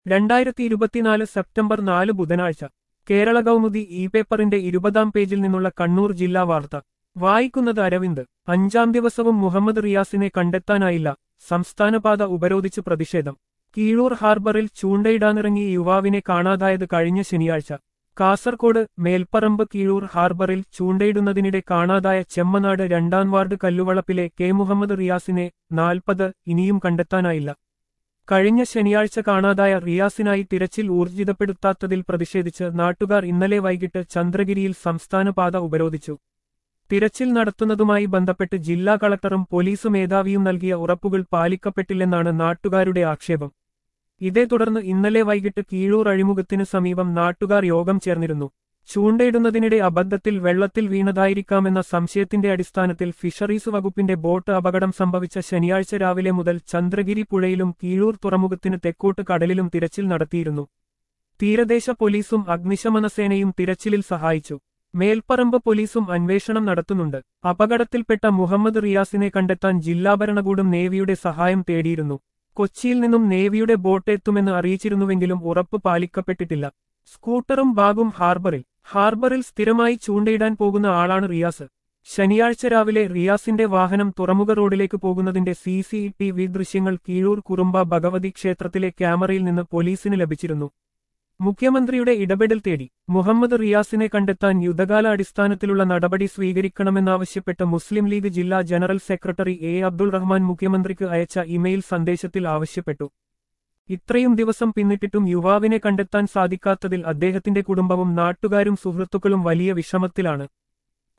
രണ്ടായിരത്തി ഇരുപത്തിനാല് സെപ്റ്റംബർ നാല് ബുധനാഴ്ച കേരള കൗമുദി ഇ പേപ്പറിന്റെ ഇരുപതാം പേജിൽ നിന്നുള്ള കണ്ണൂർ ജില്ലാ വാർത്ത വായിക്കുന്നത് അരവിന്ദ് അഞ്ചാം ദിവസവും മുഹമ്മദ് റിയാസിനെ കണ്ടെത്താനായില്ല സംസ്ഥാനപാത ഉപരോധിച്ച് പ്രതിഷേധം കീഴൂർ ഹാർബറിൽ ചൂണ്ടയിടാനിറങ്ങിയ യുവാവിനെ കാണാതായത് കഴിഞ്ഞ ശനിയാഴ്ച കാസർകോട് മേൽപ്പറമ്പ് കീഴൂർ ഹാർബറിൽ ചൂണ്ടയിടുന്നതിനിടെ കാണാതായ ചെമ്മനാട് രണ്ടാം വാർഡ് കല്ലുവളപ്പിലെ കെ മുഹമ്മദ് റിയാസിനെ നാൽപ്പത് ഇനിയും കണ്ടെത്താനായില്ല കഴിഞ്ഞ ശനിയാഴ്ച കാണാതായ റിയാസിനായി തിരച്ചിൽ ഊർജിതപ്പെടുത്താത്തതിൽ പ്രതിഷേധിച്ച് നാട്ടുകാർ ഇന്നലെ വൈകിട്ട് ചന്ദ്രഗിരിയിൽ സംസ്ഥാനപാത ഉപരോധിച്ചു തിരച്ചിൽ നടത്തുന്നതുമായി ബന്ധപ്പെട്ട് ജില്ലാ കളക്ടറും പോലീസ് മേധാവിയും നൽകിയ ഉറപ്പുകൾ പാലിക്കപ്പെട്ടില്ലെന്നാണ് നാട്ടുകാരുടെ ആക്ഷേപം ഇതേ തുടർന്ന് ഇന്നലെ വൈകിട്ട് കീഴൂർ അഴിമുഖത്തിന് സമീപം നാട്ടുകാർ യോഗം ചേർന്നിരുന്നു ചൂണ്ടയിടുന്നതിനിടെ അബദ്ധത്തിൽ വെള്ളത്തിൽ വീണതായിരിക്കാമെന്ന സംശയത്തിന്റെ അടിസ്ഥാനത്തിൽ ഫിഷറീസ് വകുപ്പിന്റെ ബോട്ട് അപകടം സംഭവിച്ച ശനിയാഴ്ച രാവിലെ മുതൽ ചന്ദ്രഗിരി പുഴയിലും കീഴൂർ തുറമുഖത്തിന് തെക്കോട്ട് കടലിലും തിരച്ചിൽ നടത്തിയിരുന്നു തീരദേശ പോലീസും അഗ്നിശമന സേനയും തിരച്ചിലിൽ സഹായിച്ചു മേൽപ്പറമ്പ് പോലീസും അന്വേഷണം നടത്തുന്നുണ്ട് അപകടത്തിൽപ്പെട്ട മുഹമ്മദ് റിയാസിനെ കണ്ടെത്താൻ ജില്ലാ ഭരണകൂടം നേവിയുടെ സഹായം തേടിയിരുന്നു കൊച്ചിയിൽ നിന്നും നേവിയുടെ ബോട്ട് എത്തുമെന്ന് അറിയിച്ചിരുന്നുവെങ്കിലും ഉറപ്പ് പാലിക്കപ്പെട്ടിട്ടില്ല സ്കൂട്ടറും ബാഗും ഹാർബറിൽ ഹാർബറിൽ സ്ഥിരമായി ചൂണ്ടയിടാൻ പോകുന്ന ആളാണ് റിയാസ് ശനിയാഴ്ച രാവിലെ റിയാസിന്റെ വാഹനം തുറമുഖ റോഡിലേക്ക് പോകുന്നതിന്റെ സി സി ടി വി ദൃശ്യങ്ങൾ കീഴൂർ കുറുമ്പ ഭഗവതി ക്ഷേത്രത്തിലെ ക്യാമറയിൽ നിന്ന് പോലീസിന് ലഭിച്ചിരുന്നു മുഖ്യമന്ത്രിയുടെ ഇടപെടൽ തേടി മുഹമ്മദ് റിയാസിനെ കണ്ടെത്താൻ യുദ്ധകാല അടിസ്ഥാനത്തിലുള്ള നടപടി സ്വീകരിക്കണമെന്നാവശ്യപ്പെട്ട് മുസ്ലിം ലീഗ് ജില്ലാ general secretary A Abdul Rahman മുഖ്യമന്ത്രിക്ക് അയച്ച ഇമെയിൽ സന്ദേശത്തിൽ ആവശ്യപ്പെട്ടു ഇത്രയും ദിവസം പിന്നിട്ടിട്ടും യുവാവിനെ കണ്ടെത്താൻ സാധിക്കാത്തതിൽ അദ്ദേഹത്തിന്റെ കുടുംബവും നാട്ടുകാരും സുഹൃത്തുക്കളും വലിയ വിഷമത്തിലാണ്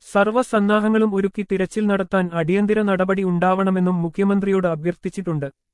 സർവ്വസന്നാഹങ്ങളും ഒരുക്കി തിരച്ചിൽ നടത്താൻ അടിയന്തര നടപടി ഉണ്ടാവണമെന്നും മുഖ്യമന്ത്രിയോട് അഭ്യർത്ഥിച്ചിട്ടുണ്ട്